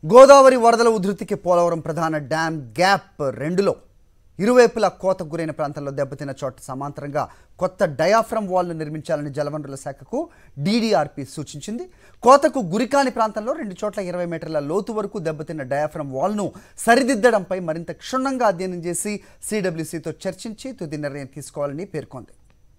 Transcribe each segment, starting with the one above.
గోదావరి వరదల ఉధృతికి పోలవరం ప్రధాన dam gap రెండులో ఇరువైపులా కోతకు గురైన ప్రాంతాల్లో దెబ్బతిన్న చోట సమాంతరంగా కొత్త డయాఫ్రమ్ వాల్ను నిర్మించాలని జలవనరుల శాఖకు డీడీఆర్పీ సూచించింది కోతకు గురికాని ప్రాంతంలో రెండు చోట్ల ఇరవై మీటర్ల లోతు వరకు దెబ్బతిన్న డయాఫ్రమ్ వాల్ను సరిదిద్దడంపై మరింత క్షుణ్ణంగా అధ్యయనం చేసి సిడబ్ల్యూసీతో చర్చించి తుది నిర్ణయం తీసుకోవాలని పేర్కొంది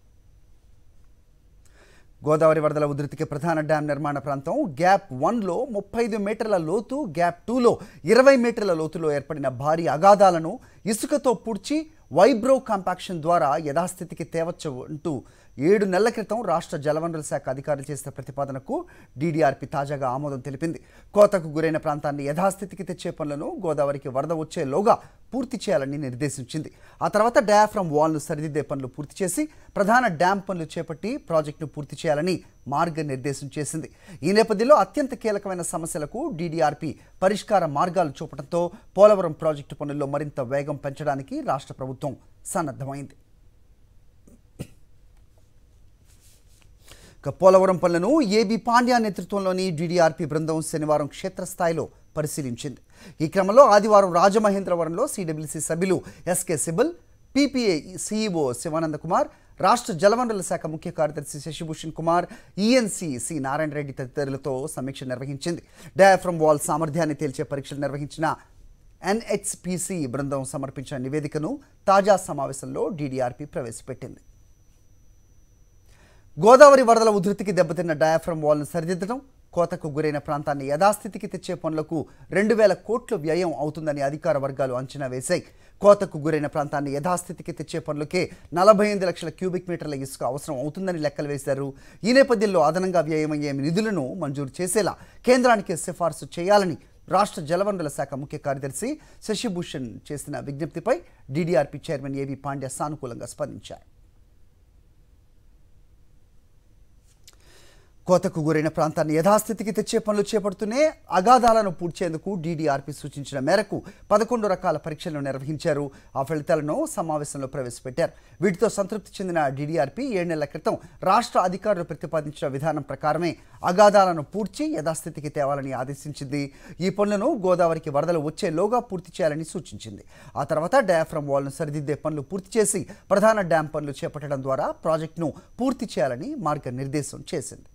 గోదావరి వరదల ఉధృతికి ప్రధాన డ్యాం నిర్మాణ ప్రాంతం గ్యాప్ వన్లో ముప్పై ఐదు మీటర్ల లోతు గ్యాప్ టూలో ఇరవై మీటర్ల లోతులో ఏర్పడిన భారీ అగాధాలను ఇసుకతో పూడ్చి వైబ్రో కాంపాక్షన్ ద్వారా యథాస్థితికి తేవచ్చు అంటూ ఏడు నెలల క్రితం రాష్ట్ర జలవనరుల శాఖ అధికారులు చేసిన ప్రతిపాదనకు డీడీఆర్పీ తాజాగా ఆమోదం తెలిపింది కోతకు గురైన ప్రాంతాన్ని యథాస్థితికి తెచ్చే పనులను గోదావరికి వరద వచ్చేలోగా పూర్తి చేయాలని నిర్దేశించింది ఆ తర్వాత డయాఫ్రమ్ వాల్ను సరిదిద్దే పనులు పూర్తి చేసి ప్రధాన డ్యాం పనులు చేపట్టి ప్రాజెక్టును పూర్తి చేయాలని మార్గనిర్దేశం చేసింది ఈ నేపథ్యంలో అత్యంత కీలకమైన సమస్యలకు డీడీఆర్పీ పరిష్కార మార్గాలు చూపడంతో పోలవరం ప్రాజెక్టు పనుల్లో మరింత వేగం పెంచడానికి రాష్ట్ర ప్రభుత్వం సన్నద్ధమైంది ఇక పోలవరం పనులను ఏబీ పాండ్యా నేతృత్వంలోని డీడీఆర్పీ బృందం శనివారం క్షేత్రస్థాయిలో పరిశీలించింది ఈ క్రమంలో ఆదివారం రాజమహేంద్రవరంలో సిడబ్ల్యూసీ సభ్యులు ఎస్కే సిబల్ పీపీఏ సీఈఓ శివానంద కుమార్ రాష్ట్ర జలవనరుల శాఖ ముఖ్య కార్యదర్శి శశిభూషణ్ కుమార్ ఈఎన్సీ సి నారాయణ రెడ్డి తదితరులతో సమీక్ష నిర్వహించింది డయాఫ్రమ్ వాల్ సామర్థ్యాన్ని తేల్చే పరీక్షలు నిర్వహించిన ఎన్హెచ్పిసి బృందం సమర్పించిన నివేదికను తాజా సమావేశంలో డీడీఆర్పీ ప్రవేశపెట్టింది గోదావరి వరదల ఉధృతికి దెబ్బతిన్న డయాఫ్రమ్ వాల్ను సరిదిద్దడం కోతకు గురైన ప్రాంతాన్ని యథాస్థితికి తెచ్చే పనులకు రెండు వేల కోట్ల వ్యయం అవుతుందని అధికార వర్గాలు అంచనా వేశాయి కోతకు గురైన ప్రాంతాన్ని యథాస్థితికి తెచ్చే పనులకే నలభై ఎనిమిది లక్షల క్యూబిక్ మీటర్ల ఇసుక అవసరం అవుతుందని లెక్కలు వేశారు ఈ నేపథ్యంలో అదనంగా వ్యయమయ్యే నిధులను మంజూరు చేసేలా కేంద్రానికి సిఫార్సు చేయాలని రాష్ట్ర జలవనరుల శాఖ ముఖ్య కార్యదర్శి శశిభూషణ్ చేసిన విజ్ఞప్తిపై డీడీఆర్పీ చైర్మన్ ఏవి పాండ్యా సానుకూలంగా స్పందించారు కోతకు గురైన ప్రాంతాన్ని యథాస్థితికి తెచ్చే పనులు చేపడుతూనే అగాధాలను పూడ్చేందుకు డీడీఆర్పీ సూచించిన మేరకు పదకొండు రకాల పరీక్షలను నిర్వహించారు ఆ ఫలితాలను సమావేశంలో ప్రవేశపెట్టారు వీటితో సంతృప్తి చెందిన డీడీఆర్పీ ఏడు నెలల క్రితం రాష్ట్ర అధికారులు ప్రతిపాదించిన విధానం ప్రకారమే అగాధాలను పూడ్చి యథాస్థితికి తేవాలని ఆదేశించింది ఈ పనులను గోదావరికి వరదలు వచ్చేలోగా పూర్తి చేయాలని సూచించింది ఆ తర్వాత డయాఫ్రమ్ వాల్ను సరిదిద్దే పనులు పూర్తి చేసి ప్రధాన డ్యాం పనులు చేపట్టడం ద్వారా ప్రాజెక్టును పూర్తి చేయాలని మార్గనిర్దేశం చేసింది